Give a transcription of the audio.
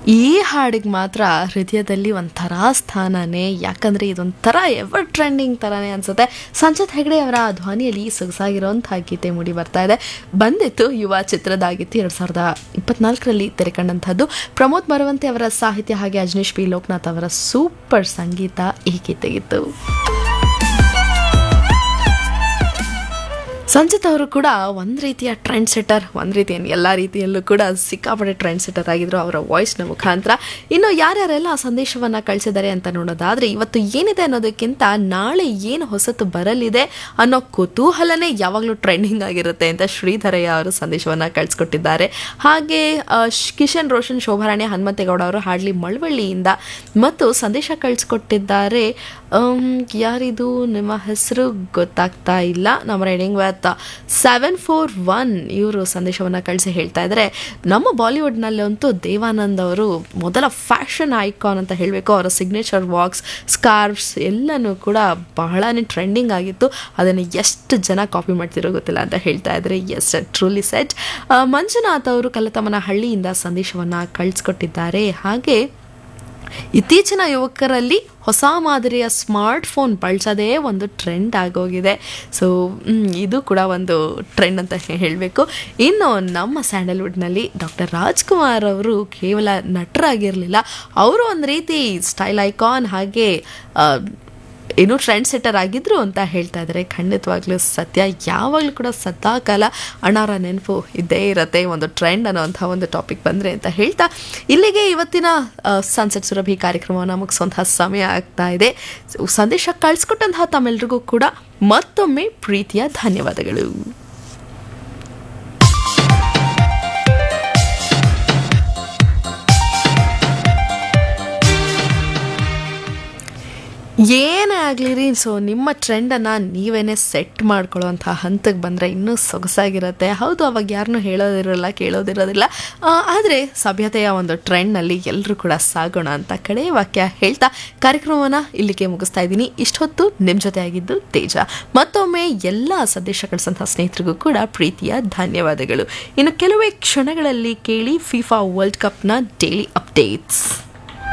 ಈ ಹಾಡಿಗೆ ಮಾತ್ರ ಹೃದಯದಲ್ಲಿ ಒಂಥರ ಸ್ಥಾನನೇ ಯಾಕಂದರೆ ಇದೊಂಥರ ಎವರ್ ಟ್ರೆಂಡಿಂಗ್ ಥರನೇ ಅನಿಸುತ್ತೆ ಸಂಜತ್ ಹೆಗಡೆ ಅವರ ಧ್ವನಿಯಲ್ಲಿ ಸೊಗಸಾಗಿರೋಂಥ ಗೀತೆ ಮೂಡಿ ಬರ್ತಾ ಇದೆ ಬಂದಿತ್ತು ಯುವ ಚಿತ್ರದಾಗಿತ್ತು ಎರಡು ಸಾವಿರದ ಇಪ್ಪತ್ನಾಲ್ಕರಲ್ಲಿ ತೆರೆಕಂಡಂಥದ್ದು ಪ್ರಮೋದ್ ಮರವಂತೆ ಅವರ ಸಾಹಿತ್ಯ ಹಾಗೆ ಅಜನೀಶ್ ಪಿ ಲೋಕನಾಥ್ ಅವರ ಸೂಪರ್ ಸಂಗೀತ ಈ ಗೀತೆಗಿತ್ತು ಸಂಜಿತ್ ಅವರು ಕೂಡ ಒಂದು ರೀತಿಯ ಟ್ರೆಂಡ್ ಸೆಟರ್ ಒಂದು ರೀತಿಯ ಎಲ್ಲ ರೀತಿಯಲ್ಲೂ ಕೂಡ ಸಿಕ್ಕಾಪಟ್ಟೆ ಟ್ರೆಂಡ್ ಸೆಟರ್ ಆಗಿದ್ರು ಅವರ ವಾಯ್ಸ್ನ ಮುಖಾಂತರ ಇನ್ನು ಯಾರ್ಯಾರೆಲ್ಲ ಆ ಸಂದೇಶವನ್ನು ಕಳಿಸಿದ್ದಾರೆ ಅಂತ ನೋಡೋದಾದ್ರೆ ಇವತ್ತು ಏನಿದೆ ಅನ್ನೋದಕ್ಕಿಂತ ನಾಳೆ ಏನು ಹೊಸತು ಬರಲಿದೆ ಅನ್ನೋ ಕುತೂಹಲನೇ ಯಾವಾಗಲೂ ಟ್ರೆಂಡಿಂಗ್ ಆಗಿರುತ್ತೆ ಅಂತ ಶ್ರೀಧರಯ್ಯ ಅವರು ಸಂದೇಶವನ್ನು ಕಳಿಸ್ಕೊಟ್ಟಿದ್ದಾರೆ ಹಾಗೆ ಆ, ಶ್- ಕಿಶನ್ ರೋಷನ್ ಶೋಭಾರಾಣಿ ಹನುಮಂತೇಗೌಡ ಅವರು ಹಾಡ್ಲಿ ಮಳವಳ್ಳಿಯಿಂದ ಮತ್ತು ಸಂದೇಶ ಕಳಿಸ್ಕೊಟ್ಟಿದ್ದಾರೆ ಆಮ್, ಯಾರಿದು ನಿಮ್ಮ ಹೆಸರು ಗೊತ್ತಾಗ್ತಾ ಇಲ್ಲ ನಮ್ಮ riding with seven four one ಇವರು ಸಂದೇಶವನ್ನು ಕಳಿಸಿ ಹೇಳ್ತಾ ಇದ್ದಾರೆ ನಮ್ಮ ಬಾಲಿವುಡ್ನಲ್ಲಂತೂ ದೇವಾನಂದ್ ಅವರು ಮೊದಲ ಫ್ಯಾಷನ್ ಐಕಾನ್ ಅಂತ ಹೇಳಬೇಕು ಅವರ ಸಿಗ್ನೇಚರ್ ವಾಕ್ಸ್ ಸ್ಕಾರ್ಫ್ಸ್ ಎಲ್ಲನೂ ಕೂಡ ಬಹಳನೇ ಟ್ರೆಂಡಿಂಗ್ ಆಗಿತ್ತು ಅದನ್ನು ಎಷ್ಟು ಜನ ಕಾಪಿ ಮಾಡ್ತಿರೋ ಗೊತ್ತಿಲ್ಲ ಅಂತ ಹೇಳ್ತಾ ಇದ್ದಾರೆ ಎಸ್ ಟ್ರೂಲಿ ಸೆಟ್ ಮಂಜುನಾಥ್ ಅವರು ಕಲತಮ್ಮನ ಹಳ್ಳಿಯಿಂದ ಸಂದೇಶವನ್ನು ಕಳಿಸ್ಕೊಟ್ಟಿದ್ದಾರೆ ಹಾಗೆ ಇತ್ತೀಚಿನ ಯುವಕರಲ್ಲಿ ಹೊಸ ಮಾದರಿಯ ಸ್ಮಾರ್ಟ್ ಫೋನ್ ಬಳಸೋದೇ ಒಂದು ಟ್ರೆಂಡ್ ಆಗೋಗಿದೆ ಸೊ ಇದು ಕೂಡ ಒಂದು ಟ್ರೆಂಡ್ ಅಂತ ಹೇಳಬೇಕು ಇನ್ನು ನಮ್ಮ ಸ್ಯಾಂಡಲ್ವುಡ್ನಲ್ಲಿ ಡಾಕ್ಟರ್ ರಾಜ್ಕುಮಾರ್ ಅವರು ಕೇವಲ ನಟರಾಗಿರಲಿಲ್ಲ ಅವರು ಒಂದು ರೀತಿ ಸ್ಟೈಲ್ ಐಕಾನ್ ಹಾಗೆ ಆ, ಏನು ಟ್ರೆಂಡ್ ಸೆಟ್ಟರ್ ಆಗಿದ್ರು ಅಂತ ಹೇಳ್ತಾ ಇದ್ದಾರೆ ಖಂಡಿತವಾಗ್ಲೂ ಸತ್ಯ ಯಾವಾಗಲೂ ಕೂಡ ಸದಾ ಕಾಲ ಅಣ್ಣಾರ ನೆನಪು ಇದ್ದೇ ಇರತ್ತೆ ಒಂದು ಟ್ರೆಂಡ್ ಅನ್ನೋಂಥ ಒಂದು ಟಾಪಿಕ್ ಬಂದರೆ ಅಂತ ಹೇಳ್ತಾ ಇಲ್ಲಿಗೆ ಇವತ್ತಿನ ಸನ್ಸೆಟ್ ಸುರಭಿ ಕಾರ್ಯಕ್ರಮವನ್ನು ಮುಗಿಸುವಂತಹ ಸಮಯ ಆಗ್ತಾ ಇದೆ ಸೊ, ಸಂದೇಶ ಕಳಿಸ್ಕೊಟ್ಟಂತಹ ತಮ್ಮೆಲ್ರಿಗೂ ಕೂಡ ಮತ್ತೊಮ್ಮೆ ಪ್ರೀತಿಯ ಧನ್ಯವಾದಗಳು ಏನೇ ಆಗಲಿ ರೀ ಸೊ ನಿಮ್ಮ ಟ್ರೆಂಡನ್ನು ನೀವೇನೇ ಸೆಟ್ ಮಾಡ್ಕೊಳ್ಳೋವಂಥ ಹಂತಕ್ಕೆ ಬಂದರೆ ಇನ್ನೂ ಸೊಗಸಾಗಿರುತ್ತೆ ಹೌದು ಅವಾಗ ಯಾರನ್ನೂ ಹೇಳೋದಿರೋಲ್ಲ ಕೇಳೋದಿರೋದಿಲ್ಲ ಆದರೆ ಸಭ್ಯತೆಯ ಒಂದು ಟ್ರೆಂಡ್ನಲ್ಲಿ ಎಲ್ಲರೂ ಕೂಡ ಸಾಗೋಣ ಅಂತ ಕಡೆ ವಾಕ್ಯ ಹೇಳ್ತಾ ಕಾರ್ಯಕ್ರಮವನ್ನು ಇಲ್ಲಿಗೆ ಮುಗಿಸ್ತಾ ಇದ್ದೀನಿ ಇಷ್ಟೊತ್ತು ನಿಮ್ಮ ಜೊತೆ ಆಗಿದ್ದು ತೇಜ ಮತ್ತೊಮ್ಮೆ ಎಲ್ಲ ಸಂದೇಶ ಕಳಿಸಂಥ ಸ್ನೇಹಿತರಿಗೂ ಕೂಡ ಪ್ರೀತಿಯ ಧನ್ಯವಾದಗಳು ಇನ್ನು ಕೆಲವೇ ಕ್ಷಣಗಳಲ್ಲಿ ಕೇಳಿ ಫಿಫಾ ವರ್ಲ್ಡ್ ಕಪ್ನ ಡೈಲಿ ಅಪ್ಡೇಟ್ಸ್